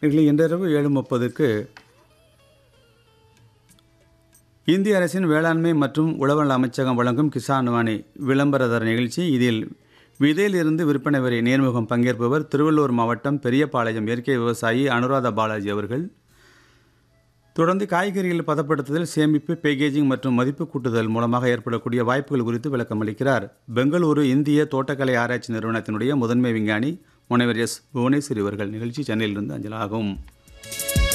இதில் இன்றிரவு ஏழு முப்பதுக்கு இந்திய அரசின் வேளாண்மை மற்றும் உழவல் அமைச்சகம் வழங்கும் கிசான் வாணி விளம்பரதர நிகழ்ச்சி இதில் விதையிலிருந்து விற்பனை வரை நேர்முகம் பங்கேற்பவர் திருவள்ளூர் மாவட்டம் பெரியபாளையம் இயற்கை விவசாயி அனுராதா பாலாஜி அவர்கள் தொடர்ந்து காய்கறிகள் பதப்படுத்துதல் சேமிப்பு பேக்கேஜிங் மற்றும் மதிப்பு கூட்டுதல் மூலமாக ஏற்படக்கூடிய வாய்ப்புகள் குறித்து விளக்கம் அளிக்கிறார் பெங்களூரு இந்திய தோட்டக்கலை ஆராய்ச்சி நிறுவனத்தினுடைய முதன்மை விஞ்ஞானி முனைவர் எஸ் புவனேஸ்வரி அவர்கள் நிகழ்ச்சி சென்னையிலிருந்து அஞ்சலாகும்